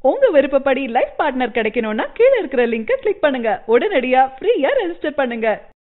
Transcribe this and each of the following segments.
உங்க விருப்பப்படி life partner கிடைக்கணும்னா கீழே இருக்கிற லிங்கை கிளிக் பண்ணுங்க உடனடியா ஃப்ரீயா ரெஜிஸ்டர் பண்ணுங்க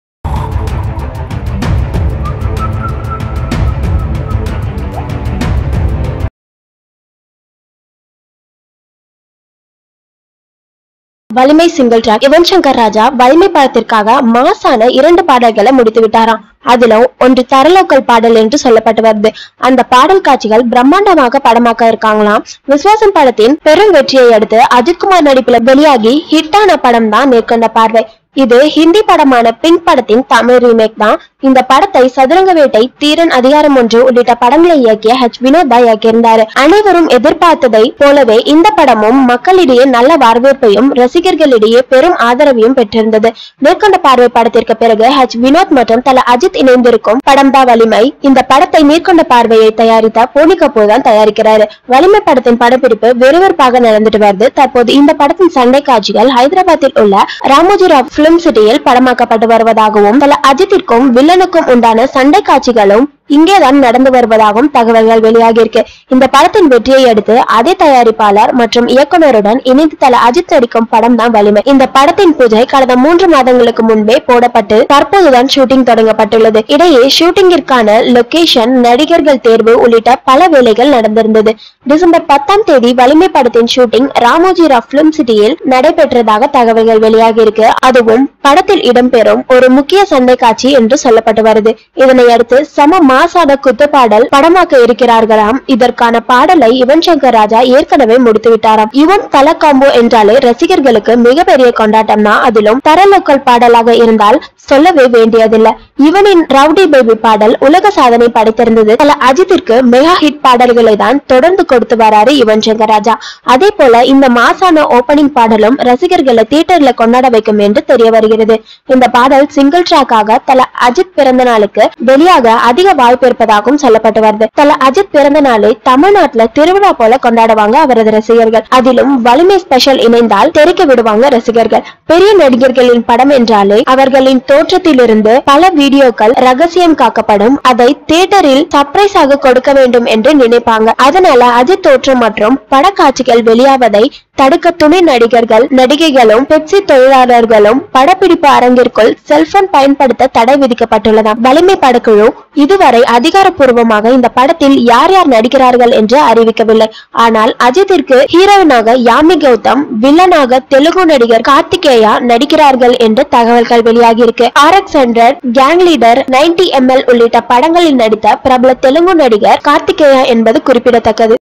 வலிமை சிங்கிள் ட்ராக் யுவன் சங்கர் ராஜா வலிமை படத்திற்காக மாசான இரண்டு பாடல்களை முடித்து விட்டாராம் அதுல ஒன்று தரலோக்கல் பாடல் என்று சொல்லப்பட்டு வருது அந்த பாடல் காட்சிகள் பிரம்மாண்டமாக படமாக்க இருக்காங்களாம் விஸ்வாசம் படத்தின் பெரும் வெற்றியை அடுத்து அஜித்குமார் நடிப்புல வெளியாகி ஹிட்டான படம் தான் மேற்கொண்ட பார்வை இது ஹிந்தி படமான பிங்க் படத்தின் தமிழ் ரீமேக் தான் இந்த படத்தை சதுரங்க வேட்டை தீரன் அதிகாரம் ஒன்று உள்ளிட்ட படங்களை இயக்கிய ஹெச் வினோத் தான் இயக்கியிருந்தாரு அனைவரும் எதிர்பார்த்ததை போலவே இந்த படமும் மக்களிடையே நல்ல வரவேற்பையும் ரசிகர்களிடையே பெரும் ஆதரவையும் பெற்றிருந்தது மேற்கொண்ட பார்வை படத்திற்கு பிறகு ஹெச் வினோத் மற்றும் தல அஜித் இணைந்திருக்கும் படம் தான் வலிமை இந்த படத்தை மேற்கொண்ட பார்வையை தயாரித்த போனி கபூர் தான் தயாரிக்கிறாரு வலிமை படத்தின் படப்பிடிப்பு விறுவிறுப்பாக நடந்துட்டு வருது தற்போது இந்த படத்தின் சண்டை காட்சிகள் ஹைதராபாத்தில் உள்ள ராமோஜிராவ் பிலிம் சிட்டியில் படமாக்கப்பட்டு வருவதாகவும் தல அஜித்திற்கும் வில்லனுக்கும் உண்டான சண்டை காட்சிகளும் இங்கேதான் நடந்து வருவதாகவும் தகவல்கள் வெளியாகியிருக்கு இந்த படத்தின் வெற்றியை அடுத்து அதே தயாரிப்பாளர் மற்றும் இயக்குனருடன் இணைந்து தல அஜித் நடிக்கும் படம் தான் வலிமை இந்த படத்தின் பூஜை கடந்த மூன்று மாதங்களுக்கு முன்பே போடப்பட்டு தற்போதுதான் ஷூட்டிங் தொடங்கப்பட்டுள்ளது இடையே ஷூட்டிங்கிற்கான லொகேஷன் நடிகர்கள் தேர்வு உள்ளிட்ட பல வேலைகள் நடந்திருந்தது டிசம்பர் பத்தாம் தேதி வலிமை படத்தின் ஷூட்டிங் ராமோஜி ராவ் பிலிம் சிட்டியில் நடைபெற்றதாக தகவல்கள் வெளியாகியிருக்கு அதுவும் படத்தில் இடம்பெறும் ஒரு முக்கிய சண்டை காட்சி என்று சொல்லப்பட்டு வருது இதனை அடுத்து சம மாசான குத்துப்பாடல் படமாக்க இருக்கிறார்களாம் இதற்கான பாடலை யுவன் சங்கர் ராஜா ஏற்கனவே முடித்து விட்டாராம் யுவன் தல காம்போ என்றாலே ரசிகர்களுக்கு மிகப்பெரிய கொண்டாட்டம் தான் அதிலும் தரலோக்கல் பாடலாக இருந்தால் சொல்லவே வேண்டியதில்லை யுவனின் ரவுடி பேபி பாடல் உலக சாதனை படைத்திருந்தது பல அஜித்திற்கு மெகா ஹிட் பாடல்களை தான் தொடர்ந்து கொடுத்து வராரு யுவன் சங்கர் ராஜா அதே போல இந்த மாசான ஓபனிங் பாடலும் ரசிகர்களை தியேட்டர்ல கொண்டாட வைக்கும் என்று தெரிய வருகிறது இந்த பாடல் சிங்கிள் ட்ராக்காக தல அஜித் பிறந்த நாளுக்கு வெளியாக அதிக வாய்ப்பு இருப்பதாகவும் சொல்லப்பட்டு வருது தல அஜித் பிறந்த நாளை தமிழ்நாட்டுல திருவிழா போல கொண்டாடுவாங்க அவரது ரசிகர்கள் அதிலும் வலிமை ஸ்பெஷல் இணைந்தால் தெறிக்க விடுவாங்க ரசிகர்கள் பெரிய நடிகர்களின் படம் என்றாலே அவர்களின் தோற்றத்திலிருந்து பல வீடியோக்கள் ரகசியம் காக்கப்படும் அதை தியேட்டரில் சர்ப்ரைஸ் ஆக கொடுக்க வேண்டும் என்று நினைப்பாங்க அதனால அஜித் தோற்றம் மற்றும் படக்காட்சிகள் வெளியாவதை தடுக்க துணை நடிகர்கள் நடிகைகளும் பெப்சி தொழிலாளர்களும் படப்பிடிப்பு அரங்கிற்குள் செல்போன் பயன்படுத்த தடை விதிக்கப்பட்டுள்ளதாம் வலிமை படக்குழு இதுவரை அதிகாரப்பூர்வமாக இந்த படத்தில் யார் யார் நடிக்கிறார்கள் என்று அறிவிக்கவில்லை ஆனால் அஜித்திற்கு ஹீரோயினாக யாமி கௌதம் வில்லனாக தெலுங்கு நடிகர் கார்த்திகேயா நடிக்கிறார்கள் என்று தகவல்கள் வெளியாகியிருக்கு R X hundred gang leader ninety ML உள்ளிட்ட படங்களில் நடித்த பிரபல தெலுங்கு நடிகர் கார்த்திகேயா என்பது குறிப்பிடத்தக்கது